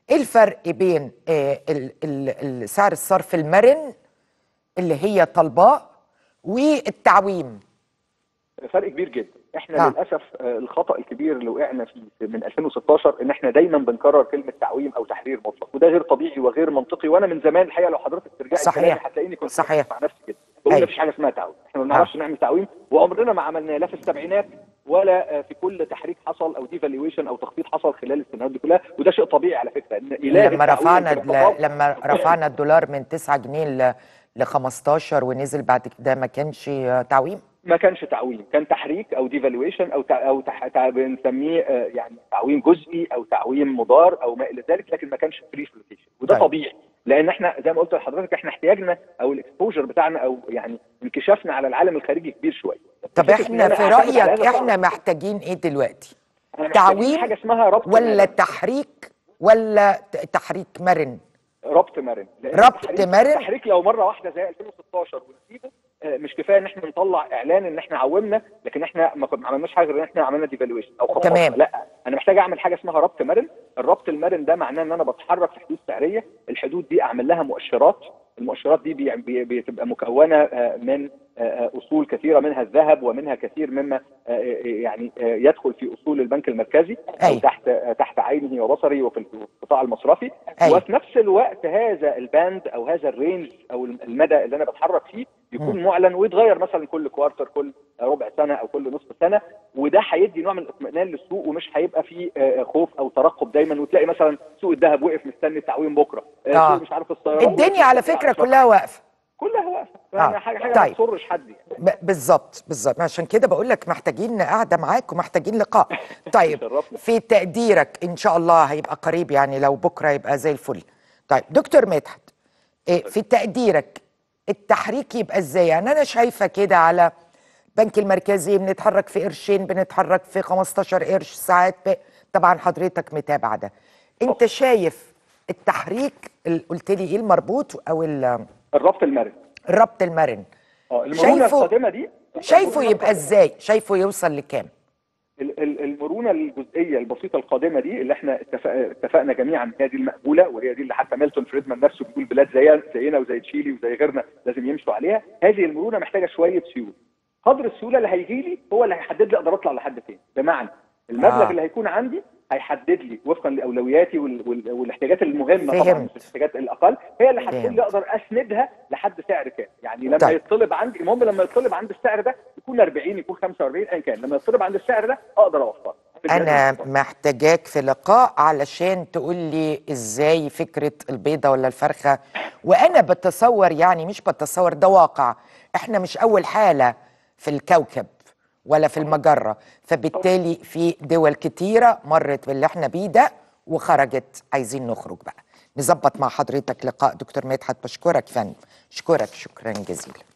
ايه الفرق بين آه، ال- ال- ال- سعر الصرف المرن اللي هي طالباه والتعويم فرق كبير جدا احنا نعم. للاسف آه، الخطا الكبير اللي وقعنا فيه من 2016 ان احنا دايما بنكرر كلمه تعويم او تحرير مطلق وده غير طبيعي وغير منطقي وانا من زمان الحقيقه لو حضرتك ترجعي صحيح. كلامي هتلاقيني كنت صحيح. مع نفسي كده بقول أيوة. مفيش حاجه اسمها تعويم احنا ما بنعرفش نعمل تعويم وعمرنا ما عملناه لا في السبعينات ولا آه، في كل تحريك حصل او ديفالويشن او تخفيض حصل خلال السنوات دي كلها وده شيء طبيعي على فكره ان إله لما التعويم رفعنا في الاقتصاد- ال- لما رفعنا الدولار من 9 جنيه ل ل 15 ونزل بعد كده ما كانش آه، تعويم ما كانش تعويم كان تحريك او ديفالويشن او تع... او تح... تع... بنسميه آه، يعني تعويم جزئي او تعويم مضار او ما الى ذلك لكن ما كانش فري فلوتيشن وده طيب. طيب. طبيعي لان احنا زي ما قلت لحضرتك احنا احتياجنا او الاكسبوجر بتاعنا او يعني انكشافنا على العالم الخارجي كبير شويه طب فكرة إن احنا أنا في أعتمد على رايك هذا احنا الطرف. محتاجين ايه دلوقتي إحنا محتاجين تعويم حاجه اسمها ربط ولا مرن. تحريك ولا ت- تحريك مرن ربط مرن لأن ربط التحريك- مرن؟ التحريك لو مره واحده زي 2016 ونسيبه آه، مش كفايه ان احنا نطلع اعلان ان احنا عومنا لكن احنا ما كنا- ما عملناش حاجه غير ان احنا عملنا ديفالويشن او خفضنا. تمام. لا انا محتاج اعمل حاجه اسمها ربط مرن الربط المرن ده معناه ان انا بتحرك في حدود سعريه الحدود دي اعمل لها مؤشرات المؤشرات دي بي- بي- بتبقى مكونه آه، من آه، آه، اصول كثيره منها الذهب ومنها كثير مما آه، آه، يعني آه، يدخل في اصول البنك المركزي او أيوة. تحت آه، تحت عينه وبصري وفي القطاع المصرفي أيوة. وفي نفس الوقت هذا الباند او هذا الرينج او المدى اللي انا بتحرك فيه يكون معلن ويتغير مثلا كل كوارتر كل ربع سنه او كل نصف سنه وده هيدي نوع من الاطمئنان للسوق ومش هيبقى فيه آه، خوف او ترقب دايما وتلاقي مثلا سوق الذهب وقف مستني التعويم بكره آه، آه. سوق مش عارف الطيران الدنيا على فكره كلها واقفه كلها واقفه آه. يعني حاجه حاجه طيب. ما تسرش حد يعني ب- بالظبط بالظبط عشان كده بقول لك محتاجين قاعده معاك ومحتاجين لقاء طيب شرفنا. في تقديرك ان شاء الله هيبقى قريب يعني لو بكره يبقى زي الفل طيب دكتور مدحت إيه في تقديرك التحريك يبقى ازاي يعني انا شايفه كده على البنك المركزي بنتحرك في قرشين بنتحرك في 15 قرش ساعات ب... طبعا حضرتك متابع ده انت شايف التحريك ال- قلت لي ايه المربوط او ال- الربط المرن الربط المرن اه المرونه شايفه القادمه دي شايفه المرونة يبقى ازاي شايفه يوصل لكام ال- ال- المرونه الجزئيه البسيطه القادمه دي اللي احنا اتفق- اتفقنا جميعا هي دي المقبوله وهي دي اللي حتى ميلتون فريدمان نفسه بيقول بلاد زي زينا وزي تشيلي وزي غيرنا لازم يمشوا عليها هذه المرونه محتاجه شويه سيوله قدر السيوله اللي هيجي لي هو اللي هيحدد لي اقدر اطلع لحد فين بمعنى المبلغ آه. اللي هيكون عندي هيحدد لي وفقا لاولوياتي وال... وال... والاحتياجات المهمه طبعا فهمت. مش الاحتياجات الاقل هي اللي هتقول فهمت. لي اقدر اسندها لحد سعر كام يعني لما طيب. يطلب عندي المهم لما يطلب عند السعر ده يكون 40 يكون 45 ايا كان لما يطلب عند السعر ده اقدر اوفره انا محتاجاك في لقاء علشان تقول لي ازاي فكره البيضه ولا الفرخه وانا بتصور يعني مش بتصور ده واقع احنا مش اول حاله في الكوكب ولا في المجره فبالتالي في دول كتيره مرت باللي احنا بيه ده وخرجت عايزين نخرج بقى نظبط مع حضرتك لقاء دكتور مدحت بشكرك فندم اشكرك شكرا جزيلا